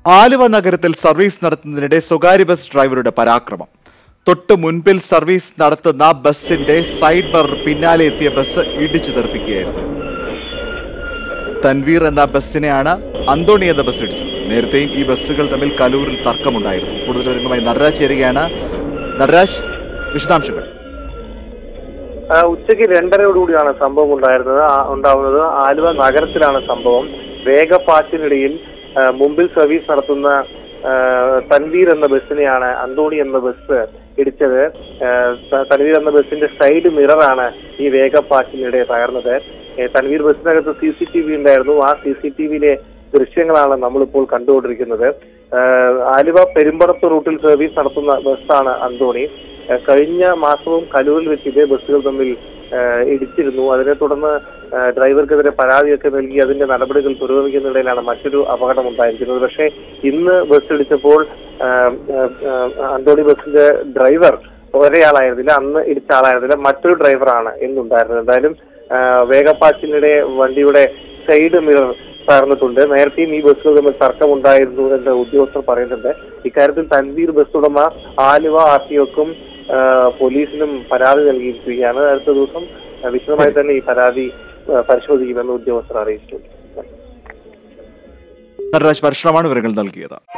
ആലുവ നഗരത്തിൽ സർവീസ് നടത്തുന്നതിനിടെ സ്വകാര്യ ബസ് ഡ്രൈവറുടെ പരാക്രമം തൊട്ട് മുൻപിൽ സർവീസ് നടത്തുന്ന ബസിന്റെ സൈഡ് മിറർ പിന്നാലെ എത്തിയ ബസ് ഇടിച്ചു തെറിപ്പിക്കുകയായിരുന്നു തൻവീർ എന്ന ബസ്സിനെയാണ് അന്തോണി എന്ന ബസ് ഇടിച്ചത് നേരത്തെയും ഈ ബസ്സുകൾ തമ്മിൽ കലൂരിൽ തർക്കമുണ്ടായിരുന്നു കൂടുതൽ വിവരങ്ങളുമായി നടരാജ് ചേരുകയാണ് നടരാജ് വിശദാംശങ്ങൾ ആ, ഉച്ചയ്ക്ക് രണ്ടരയോടുകൂടിയാണ് സംഭവം ഉണ്ടായിരുന്നത് ആ- ഉണ്ടാവുന്നത് ആലുവ നഗരത്തിലാണ് സംഭവം വേഗപ്പാച്ചിനിടയിൽ ആ, മുമ്പിൽ സർവീസ് നടത്തുന്ന ആ, തൻവീർ എന്ന ബസ്സിനെയാണ് അന്തോണി എന്ന ബസ് ഇടിച്ചത് ആ, ത- തൻവീർ എന്ന ബസ്സിന്റെ സൈഡ് മിററാണ് ഈ വേഗപ്പാച്ചിനിടെ തകർന്നത് ഏ, തൻവീർ ബസ്സിനകത്ത് സി സി ടി വി ഉണ്ടായിരുന്നു ആ സി സി ടി വിയിലെ ദൃശ്യങ്ങളാണ് നമ്മളിപ്പോൾ കണ്ടുകൊണ്ടിരിക്കുന്നത് ആ, ആലുവ പെരുമ്പടത്ത് റൂട്ടിൽ സർവീസ് നടത്തുന്ന ബസ്സാണ് അന്തോണി ആ, കഴിഞ്ഞ മാസവും കലൂരിൽ വെച്ച് ഇതേ ബസ്സുകൾ തമ്മിൽ ആ, ഇടിച്ചിരുന്നു അതിനെ തുടർന്ന് ആ, ഡ്രൈവർക്കെതിരെ പരാതിയൊക്കെ നൽകി അതിന്റെ നടപടികൾ പുരോഗമിക്കുന്നതിനിടയിലാണ് മറ്റൊരു അപകടം ഉണ്ടായിരിക്കുന്നത് പക്ഷേ ഇന്ന് ബസ് ഇടിച്ചപ്പോൾ ആ, ആ, ആ, അന്തോണി ബസ്സിന്റെ ഡ്രൈവർ ഒരേയാളായിരുന്നില്ല അന്ന് ഇടിച്ച ആളായിരുന്നില്ല മറ്റൊരു ഡ്രൈവറാണ് ഇന്നുണ്ടായിരുന്നത് എന്തായാലും ആ, വേഗപ്പാച്ചിനിടെ വണ്ടിയുടെ സൈഡ് മിറർ തകർന്നിട്ടുണ്ട് നേരത്തെയും ഈ ബസ്സുകൾ തമ്മിൽ തർക്കമുണ്ടായിരുന്നു എന്ന് ഉദ്യോഗസ്ഥർ പറയുന്നുണ്ട് ഇക്കാര്യത്തിൽ തൻവീർ ബസ് ഉടമ ആലുവ ആർ ടി ഒക്കും പോലീസിനും പരാതി നൽകിയിരിക്കുകയാണ് അടുത്ത ദിവസം ആ, വിശദമായി തന്നെ ഈ പരാതി ആ, പരിശോധിക്കുമെന്ന് ഉദ്യോഗസ്ഥർ അറിയിച്ചിട്ടുണ്ട് നടരാജ് വർഷമാണ് വിവരങ്ങൾ നൽകിയത്